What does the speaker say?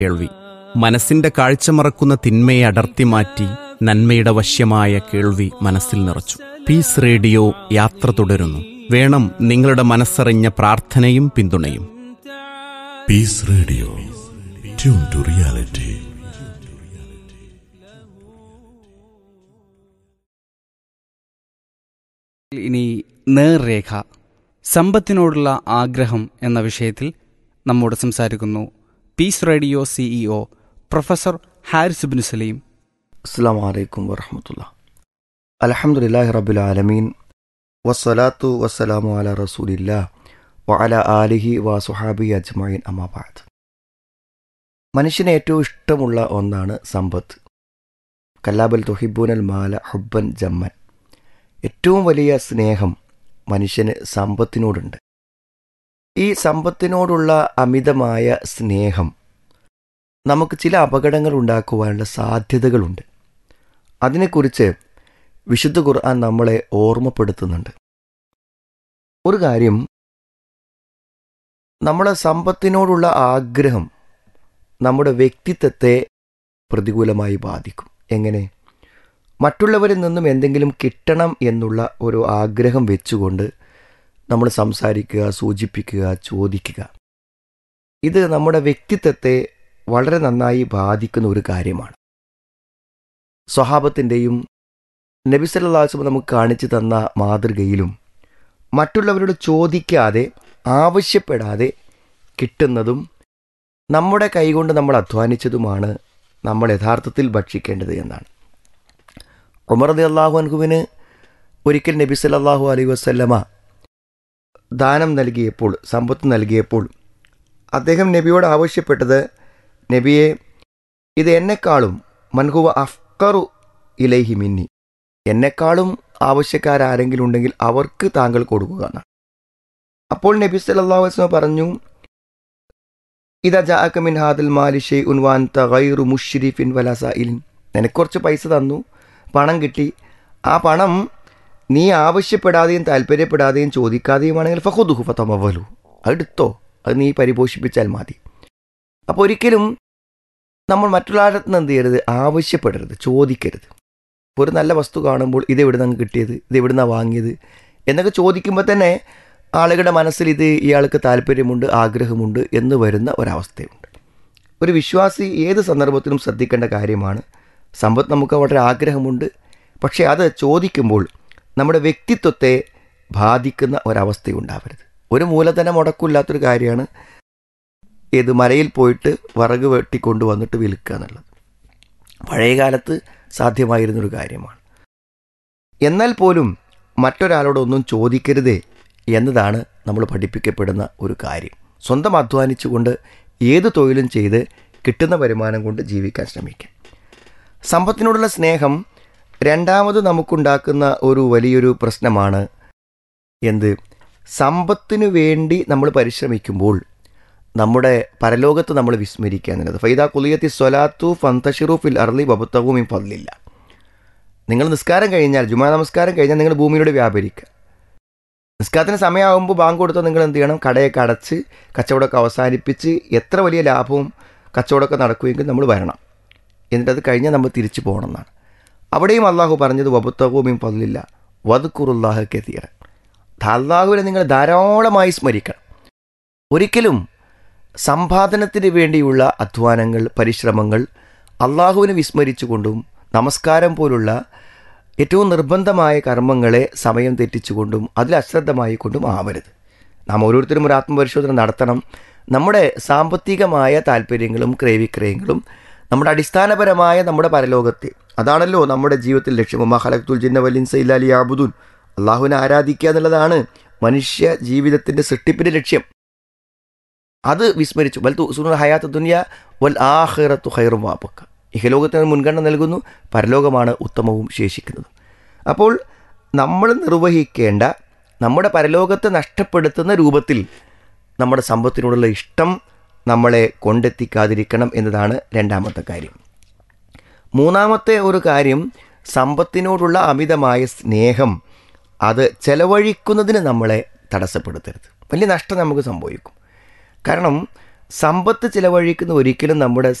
കേൾവി മനസ്സിന്റെ കാഴ്ച മറക്കുന്ന തിന്മയെ അടർത്തി മാറ്റി നന്മയുടെ വശ്യമായ കേൾവി മനസ്സിൽ നിറച്ചു പീസ് റേഡിയോ യാത്ര തുടരുന്നു വേണം നിങ്ങളുടെ മനസ്സറിഞ്ഞ പ്രാർത്ഥനയും പിന്തുണയും Peace Radio tune to reality ഇനി നേർരേഖ സമ്പത്തിനോടുള്ള ആഗ്രഹം എന്ന വിഷയത്തിൽ നമ്മോട് സംസാരിക്കുന്നു Peace Radio CEO professor Haris bin Salim അസ്സാം വലൈക്കും വറഹമത്തുള്ള അലഹമുല്ലാഹി റബുൽ ആലമീൻ വസ്സലാത്തു വസ്സലാമു അല റസൂലില്ല വഅല ആലിഹി വ സുഹാബി അജ്മീൻ അമാബാദ് മനുഷ്യന് ഏറ്റവും ഇഷ്ടമുള്ള ഒന്നാണ് സമ്പത്ത് കല്ലാബൽ തൊഹിബൂനൽ മാല ഹുബ്ബൻ ജമ്മൻ ഏറ്റവും വലിയ സ്നേഹം മനുഷ്യന് സമ്പത്തിനോടുണ്ട് ഈ സമ്പത്തിനോടുള്ള അമിതമായ സ്നേഹം നമുക്ക് ചില അപകടങ്ങൾ ഉണ്ടാക്കുവാനുള്ള സാധ്യതകളുണ്ട് അതിനെക്കുറിച്ച് വിശുദ്ധ ഖുർആൻ നമ്മളെ ഓർമ്മപ്പെടുത്തുന്നുണ്ട് ഒരു കാര്യം നമ്മുടെ സമ്പത്തിനോടുള്ള ആഗ്രഹം നമ്മുടെ വ്യക്തിത്വത്തെ പ്രതികൂലമായി ബാധിക്കും എങ്ങനെ മറ്റുള്ളവരിൽ നിന്നും എന്തെങ്കിലും കിട്ടണം എന്നുള്ള ഒരു ആഗ്രഹം വെച്ചുകൊണ്ട് നമ്മൾ സംസാരിക്കുക സൂചിപ്പിക്കുക ചോദിക്കുക ഇത് നമ്മുടെ വ്യക്തിത്വത്തെ വളരെ നന്നായി ബാധിക്കുന്ന ഒരു കാര്യമാണ് സ്വഹാബത്തിൻ്റെയും നബിസല്ലാസ്മ നമുക്ക് കാണിച്ചു തന്ന മാതൃകയിലും മറ്റുള്ളവരോട് ചോദിക്കാതെ ആവശ്യപ്പെടാതെ കിട്ടുന്നതും നമ്മുടെ കൈകൊണ്ട് നമ്മൾ അധ്വാനിച്ചതുമാണ് നമ്മൾ യഥാർത്ഥത്തിൽ ഭക്ഷിക്കേണ്ടത് എന്നാണ് ഉമർദി അള്ളാഹു അൻഹുവിന് ഒരിക്കൽ നബി സല്ലാഹു അലൈ വസ്ല്ലമ ദാനം നൽകിയപ്പോൾ സമ്പത്ത് നൽകിയപ്പോൾ അദ്ദേഹം നബിയോട് ആവശ്യപ്പെട്ടത് നബിയെ ഇത് എന്നെക്കാളും മൻഹുവ അഫ്കറു ഇലൈഹി മിന്നി എന്നെക്കാളും ആവശ്യക്കാരാരെങ്കിലും ഉണ്ടെങ്കിൽ അവർക്ക് താങ്കൾ കൊടുക്കുക എന്നാണ് അപ്പോൾ നബി സല്ലല്ലാഹു അലൈഹി വസല്ലം പറഞ്ഞു ഇതാ ജാഅക മിൻ ഹാദൽ മാലി ഷൈഉൻ വഅൻത ഗൈറു മുശ്രിഫിൻ വലാ സായിലിൻ നിനക്ക് കുറച്ച് പൈസ തന്നു പണം കിട്ടി ആ പണം നീ ആവശ്യപ്പെടാതെയും താല്പര്യപ്പെടാതെയും ചോദിക്കാതെയുമാണെങ്കിൽ ഫഹുദുഹു ഫതമവലു അതെടുത്തോ അത് നീ പരിപോഷിപ്പിച്ചാൽ മതി അപ്പോൾ ഒരിക്കലും നമ്മൾ മറ്റുള്ളവരുടെ നിന്ന് എന്ത് ചെയ്യരുത് ആവശ്യപ്പെടരുത് ചോദിക്കരുത് ഒരു നല്ല വസ്തു കാണുമ്പോൾ ഇത് എവിടെ നിന്ന് കിട്ടിയത് ഇത് എവിടെ നിന്നാണ് വാങ്ങിയത് എന്നൊക്കെ ചോദിക്കുമ്പോൾ തന്നെ ആളുകളുടെ മനസ്സിൽ ഇത് ഇയാൾക്ക് താല്പര്യമുണ്ട് ആഗ്രഹമുണ്ട് എന്ന് വരുന്ന ഒരവസ്ഥയുണ്ട് ഒരു വിശ്വാസി ഏത് സന്ദർഭത്തിലും ശ്രദ്ധിക്കേണ്ട കാര്യമാണ് സമ്പത്ത് നമുക്ക് വളരെ ആഗ്രഹമുണ്ട് പക്ഷേ അത് ചോദിക്കുമ്പോൾ നമ്മുടെ വ്യക്തിത്വത്തെ ബാധിക്കുന്ന ഒരവസ്ഥയുണ്ടാവരുത് ഒരു മൂലധനം മുടക്കില്ലാത്തൊരു കാര്യമാണ് ഏത് മലയിൽ പോയിട്ട് വിറക് വെട്ടിക്കൊണ്ട് വന്നിട്ട് വിൽക്കുക എന്നുള്ളത് പഴയ കാലത്ത് സാധ്യമായിരുന്നൊരു കാര്യമാണ് എന്നാൽ പോലും മറ്റൊരാളോടൊന്നും ചോദിക്കരുതേ എന്നതാണ് നമ്മൾ പഠിപ്പിക്കപ്പെടുന്ന ഒരു കാര്യം സ്വന്തം അധ്വാനിച്ചുകൊണ്ട് ഏത് തൊഴിലും ചെയ്ത് കിട്ടുന്ന വരുമാനം കൊണ്ട് ജീവിക്കാൻ ശ്രമിക്കാം സമ്പത്തിനോടുള്ള സ്നേഹം രണ്ടാമത് നമുക്കുണ്ടാക്കുന്ന ഒരു വലിയൊരു പ്രശ്നമാണ് എന്ത് സമ്പത്തിനു വേണ്ടി നമ്മൾ പരിശ്രമിക്കുമ്പോൾ നമ്മുടെ പരലോകത്ത് നമ്മൾ വിസ്മരിക്കുക എന്നുള്ളത് ഫൈദ കുലിയത്തി സ്വലാത്തു ഫന്തഷിറു ഫിൽ അർലി ബബുത്തവും ഈ ഫലില്ല നിങ്ങൾ നിസ്കാരം കഴിഞ്ഞാൽ ജുമാ നമസ്കാരം കഴിഞ്ഞാൽ നിങ്ങൾ ഭൂമിയിലൂടെ വ്യാപരിക്കുക നിസ്കാരത്തിന് സമയമാകുമ്പോൾ ബാങ്ക് കൊടുത്താൽ നിങ്ങൾ എന്ത് ചെയ്യണം കടയൊക്കെ അടച്ച് കച്ചവടമൊക്കെ അവസാനിപ്പിച്ച് എത്ര വലിയ ലാഭവും കച്ചവടമൊക്കെ നടക്കുമെങ്കിൽ നമ്മൾ വരണം എന്നിട്ട് അത് കഴിഞ്ഞാൽ നമ്മൾ തിരിച്ചു പോകണം എന്നാണ് അവിടെയും അള്ളാഹു പറഞ്ഞത് വബുത്തവും ഫലില്ല വതുക്കുറുല്ലാഹ കെതീറ അള്ളാഹുവിനെ നിങ്ങൾ ധാരാളമായി സ്മരിക്കണം ഒരിക്കലും സമ്പാദനത്തിന് വേണ്ടിയുള്ള അധ്വാനങ്ങൾ പരിശ്രമങ്ങൾ അള്ളാഹുവിനെ വിസ്മരിച്ചുകൊണ്ടും നമസ്കാരം പോലുള്ള ഏറ്റവും നിർബന്ധമായ കർമ്മങ്ങളെ സമയം തെറ്റിച്ചുകൊണ്ടും അതിൽ അശ്രദ്ധമായി കൊണ്ടും ആവരുത് നാം ഓരോരുത്തരും ഒരു ആത്മപരിശോധന നടത്തണം നമ്മുടെ സാമ്പത്തികമായ താല്പര്യങ്ങളും ക്രയവിക്രയങ്ങളും നമ്മുടെ അടിസ്ഥാനപരമായ നമ്മുടെ പരലോകത്തെ അതാണല്ലോ നമ്മുടെ ജീവിതത്തിൽ ലക്ഷ്യം മഹലക്തുൽ ജിന്ന വലിൻസ ഇല്ലാലി ആബുദുൻ അള്ളാഹുവിനെ ആരാധിക്കുക എന്നുള്ളതാണ് മനുഷ്യ ജീവിതത്തിൻ്റെ സൃഷ്ടിപ്പിൻ്റെ ലക്ഷ്യം അത് വിസ്മരിച്ചു വൽ സുന ഹയാത്ത് ദുനിയ വൽ ആഹിറത്തു ഹൈറും വാപ്പക്ക ഇഹലോകത്തിന് മുൻഗണന നൽകുന്നു പരലോകമാണ് ഉത്തമവും ശേഷിക്കുന്നത് അപ്പോൾ നമ്മൾ നിർവഹിക്കേണ്ട നമ്മുടെ പരലോകത്തെ നഷ്ടപ്പെടുത്തുന്ന രൂപത്തിൽ നമ്മുടെ സമ്പത്തിനോടുള്ള ഇഷ്ടം നമ്മളെ കൊണ്ടെത്തിക്കാതിരിക്കണം എന്നതാണ് രണ്ടാമത്തെ കാര്യം മൂന്നാമത്തെ ഒരു കാര്യം സമ്പത്തിനോടുള്ള അമിതമായ സ്നേഹം അത് ചെലവഴിക്കുന്നതിന് നമ്മളെ തടസ്സപ്പെടുത്തരുത് വലിയ നഷ്ടം നമുക്ക് സംഭവിക്കും കാരണം സമ്പത്ത് ചിലവഴിക്കുന്ന ഒരിക്കലും നമ്മുടെ